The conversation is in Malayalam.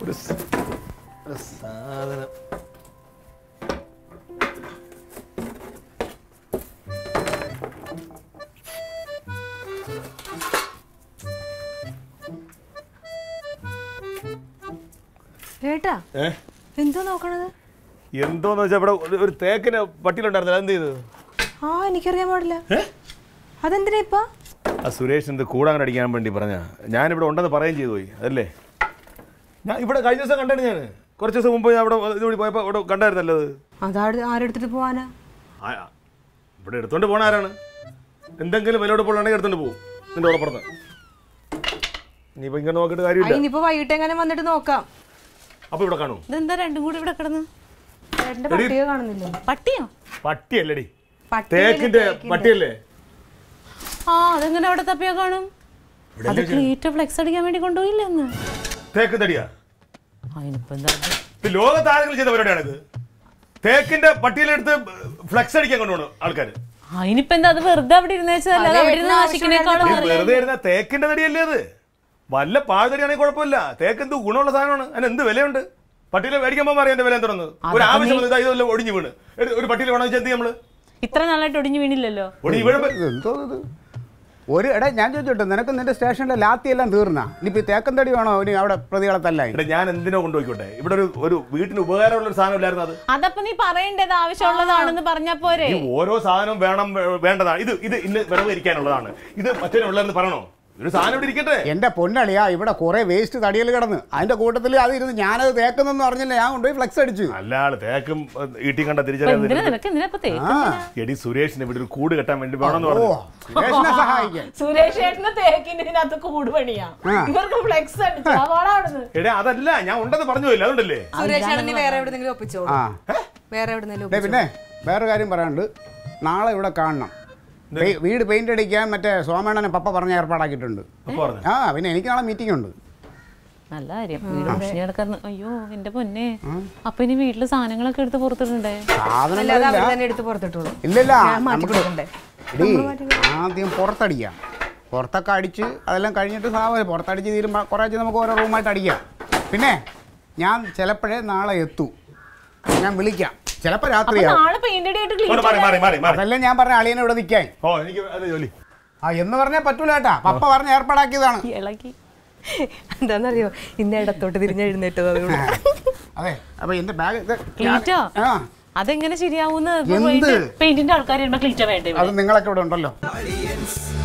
ഒരു സ്- ഒരു സാധനം ഏട്ടാ ഏ എന്തോ നോക്കണത് എന്തോന്ന് വെച്ചാൽ ഇവിടെ ഒരു- ഒരു തേക്കിന് പട്ടിയിലുണ്ടായിരുന്നില്ല എന്ത് ചെയ്തു ആ എനിക്കറിയാൻ പാടില്ല ഏ അതെന്തിനാ ഇപ്പ ആ സുരേഷ് എന്ത് കൂടാൻ അടിക്കാൻ വേണ്ടി പറഞ്ഞ ഞാനിവിടെ ഉണ്ടെന്ന് പറയുകയും ചെയ്തു പോയി അതല്ലേ ഞാൻ ഇവിടെ കഴിഞ്ഞ ദിവസം കണ്ടാണ് ഞാൻ കുറച്ച് ദിവസം മുമ്പ് ഞാൻ അവിടെ ഇതുവഴി പോയപ്പോൾ ഇവിടെ കണ്ടായിരുന്നല്ലോ അത് അതാ ആരെടുത്തിട്ട് പോവാനാ ആ, ആ. ഇവിടെ എടുത്തോണ്ട് പോണ ആരാണ് എന്തെങ്കിലും വിലയോട് പോകണമെങ്കിൽ എടുത്തോണ്ട് പോകും നിന്റെ ഉറപ്പുറത്ത് ഇനിയിപ്പോൾ ഇങ്ങനെ നോക്കിയിട്ട് കാര്യമില്ല ഇനിയിപ്പോ വൈകിട്ട് എങ്ങനെ വന്നിട്ട് നോക്കാം അപ്പോൾ ഇവിടെ കാണൂ ഇതെന്താ രണ്ടും കൂടി ഇവിടെ കിടന്ന് ചേട്ടന്റെ പട്ടിക കാണുന്നില്ലേ പട്ടിയോ പട്ടിയല്ലേടി പട്ടി തേക്കിന്റെ പട്ടിയല്ലേ ആ അതെങ്ങനെ അവിടെ തപ്പിയാ കാണും അത് ക്ലീറ്റ് ഫ്ലെക്സ് അടിക്കാൻ വേണ്ടി കൊണ്ടുപോയില്ലേ അന്ന് തേക്ക് തടിയാ അതിനിപ്പോ എന്താ ഇത്? ഇത് ലോകത്ത് ആരെങ്കിലും ചെയ്ത പരിപാടിയാണിത് തേക്കിന്റെ പട്ടിയിലെടുത്ത് ഫ്ലക്സ് അടിക്കാൻ കൊണ്ടുപോകണം ആൾക്കാർ അതിനിപ്പോ എന്താ അത് വെറുതെ അവിടെ ഇരുന്ന് വെച്ചതല്ല അത് അവിടെ ഇരുന്ന് നാശിക്കുന്നേക്കാളും വെറുതെ ഇരുന്ന തേക്കിന്റെ തടിയല്ലേ അത് വല്ല പാഴ്തടിയാണെങ്കിൽ കുഴപ്പമില്ല തേക്ക് എന്ത് ഗുണമുള്ള സാധനമാണ് അതിന് എന്ത് വിലയുണ്ട് പട്ടിയിലെ മേടിക്കാൻ പോകുമ്പോൾ അറിയാം വില എന്തുണ്ടെന്ന് ഒരു ആവശ്യം വന്നു, ഇതാ ഇതെല്ലാം ഒടിഞ്ഞു വീണ് എടുത്ത് ഒരു പട്ടിയിൽ വേണമെന്ന് വെച്ചാൽ എന്ത് ചെയ്യും നമ്മള് ഇത്ര നാളായിട്ട് ഒടിഞ്ഞു വീണില്ലല്ലോ ഒടിഞ്ഞു വീഴുമ്പോ എന്തോ ഇത് ഒരു എടാ ഞാൻ ചോദിച്ചോട്ടെ നിനക്ക് നിന്റെ സ്റ്റേഷനിലെ ലാത്തി എല്ലാം തീർന്നാ ഇനിയിപ്പോ ഈ തേക്കൻ തടി വേണോ ഇനി അവിടെ പ്രതികളെ തല്ലായി ഇവിടെ ഞാൻ എന്തിനോ കൊണ്ടുപോയിക്കോട്ടെ ഇവിടെ ഒരു ഒരു വീട്ടിന് ഉപകാരമുള്ള ഒരു സാധനം ഇല്ലായിരുന്നു അത് അതപ്പൊ നീ പറയേണ്ടത് ആവശ്യമുള്ളതാണെന്ന് പറഞ്ഞാ പോരെ ഈ ഓരോ സാധനവും വേണം വേ- വേണ്ടതാണ് ഇത് ഇത് ഇന്ന് വിറവ് ഇരിക്കാനുള്ളതാണ് ഇത് മറ്റേ ഉള്ളതെന്ന് പറയണോ ഒരു സാധനം ഇവിടെ ഇരിക്കട്ടെ എന്റെ പൊന്നളിയാ ഇവിടെ കുറെ വേസ്റ്റ് തടിയിൽ കിടന്ന് അതിന്റെ കൂട്ടത്തിൽ അത് ഇരുന്ന് ഞാനത് തേക്കുന്നെന്ന് പറഞ്ഞില്ല ഞാൻ കൊണ്ടുപോയി ഫ്ലെക്സ് അടിച്ചു നല്ല ആള് തേക്കും ഏഹ്, ഈട്ടി കണ്ട അപ്പൊ എന്തിനാ തിരിച്ചറിയാൻ നിനക്ക് എന്തിനാ ഇപ്പൊ തേക്ക് ആ എടി സുരേഷിന് ഇവിടെ ഒരു കൂട് കെട്ടാൻ വേണ്ടി വേണമെന്ന് ഓ പറഞ്ഞു സുരേഷിനെ സഹായിക്കാൻ സുരേഷ് ചേട്ടന് തേക്കിന്റെ ഇതിനകത്ത് കൂട് പണിയാ ആ. ഇവർക്ക് ഫ്ലെക്സ് അടിച്ചു അവിടുന്ന് എടേ അതല്ല ഞാൻ ഉണ്ടെന്ന് പറഞ്ഞു പോയില്ല അതുകൊണ്ടല്ലേ സുരേഷ് ചേട്ടന് വേറെ എവിടെന്നെങ്കിലും ഒപ്പിച്ചോളൂ ആ വേറെ എവിടെന്നെങ്കിലും ദേ പിന്നെ വേറെ കാര്യം പറയാനുണ്ട് നാളെ ഇവിടെ കാണണം പെയ്- വീട് പെയിന്റ് അടിക്കാൻ മറ്റേ സോമേണ്ണനെ പപ്പ പറഞ്ഞ ഏർപ്പാടാക്കിയിട്ടുണ്ട് അപ്പൊ പറഞ്ഞു ആ പിന്നെ എനിക്ക് നാളെ മീറ്റിംഗ് ഉണ്ട് നല്ല കാര്യം വീട് പ്രശ്നം കിടക്കുന്ന അയ്യോ എന്റെ പൊന്നെ അപ്പൊ ഇനി വീട്ടില് സാധനങ്ങളൊക്കെ എടുത്ത് പുറത്തിട്ടുണ്ടേ അല്ലാതെ സാധനങ്ങളില്ല അവർ തന്നെ എടുത്ത് പുറത്തിട്ടോളൂ ഇല്ലില്ല ഞാൻ മാറ്റി നമുക്ക് കൊടുക്കണ്ടേ? എടീ, ആദ്യം പുറത്തടിക്കാം പുറത്തൊക്കെ അടിച്ച് അതെല്ലാം കഴിഞ്ഞിട്ട് സാധനം പുറത്തടിച്ച് തീരുമ്പോൾ കുറേശ്ശെ നമുക്ക് ഓരോ റൂമായിട്ട് അടിക്കാം പിന്നെ ഞാൻ ചിലപ്പോഴേ നാളെ എത്തൂ ഞാൻ വിളിക്കാം ചിലപ്പോൾ അപ്പൊ രാത്രിയാവും നാളെ പെയിന്റ് അടിയായിട്ട് മാറി ക്ലീൻ മാറി മാറി മാറി മാറി അതല്ലേ ഞാൻ പറഞ്ഞ അളിയനെ ഇവിടെ നിൽക്കാൻ ഓ എനിക്ക് അത് ജോലി ആ എന്ന് പറഞ്ഞാൽ പറ്റൂല കേട്ടാ പപ്പ പറഞ്ഞ് ഏർപ്പാടാക്കിയതാണ് ഇളകി എന്താന്നറിയോ ഇന്ന് ഇടത്തോട്ട് തിരിഞ്ഞ് എഴുന്നേറ്റത് അതുകൊണ്ട് അതെ അപ്പൊ എന്റെ ബാഗ് ക്ലീറ്റോ ആ അതെങ്ങനെ ശരിയാവൂന്ന് എന്ത്? പെയിന്റിന്റെ ആൾക്കാർ വരുമ്പോ ക്ലീറ്റോ വേണ്ടേ അത് നിങ്ങളൊക്കെ ഇവിടെ ഉണ്ടല്ലോ Aliens,